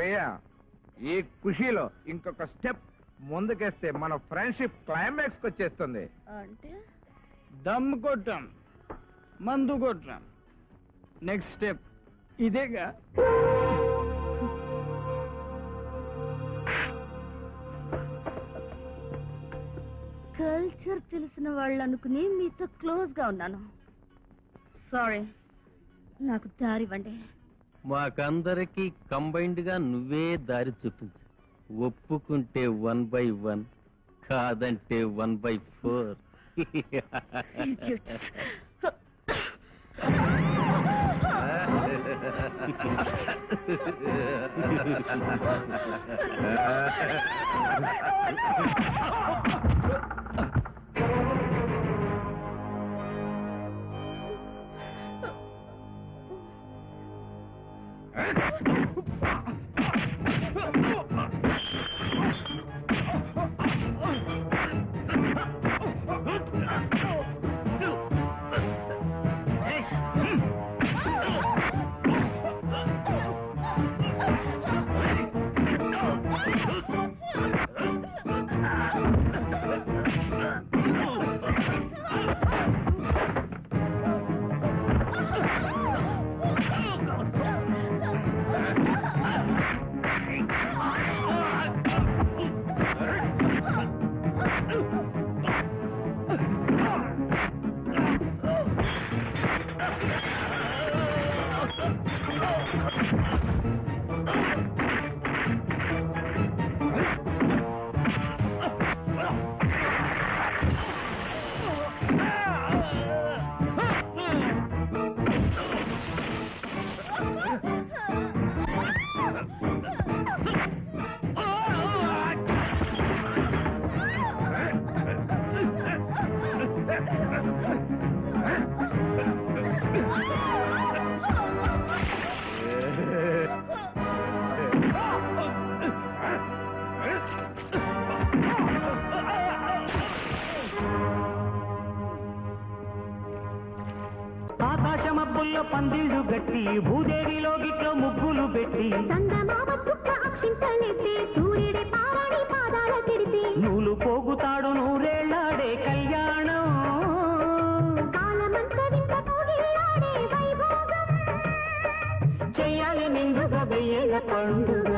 అన్నయ్య ఈ ఖుషీలో ఇంకొక స్టెప్ ముందుకేస్తే మన ఫ్రెండ్షిప్ క్లైమాక్స్ వచ్చేస్తుంది అంటే దమ్ కొట్టాం మందు కొట్టాం నెక్స్ట్ స్టెప్ ఇదేగా కల్చర్ తెలిసిన వాళ్ళు అనుకుని మీతో క్లోజ్ గా ఉన్నాను సారీ నాకు దారివ్వండి మాకందరికి కంబైన్డ్ గా నువ్వే దారి చూపించు ఒప్పుకుంటే వన్ బై వన్ కాదంటే వన్ బై ఫోర్ Cute. ఆకాశమబ్బుల్లో పందిళ్ళు గట్టి భూదేవిలో గిట్లో ముగ్గులు పెట్టి చందమామ చుక్క అక్షింతలేస్తే సూర్యుడి పారాడి పాదాల తిరిపి నూలు పోగుతాడు నూరేళ్లాడే కళ్యాణం కాలమంత వింత పోగిల్లాడే వైభోగం చెయ్యాలి నిండుగా వెయ్యేళ్ళ పండుగ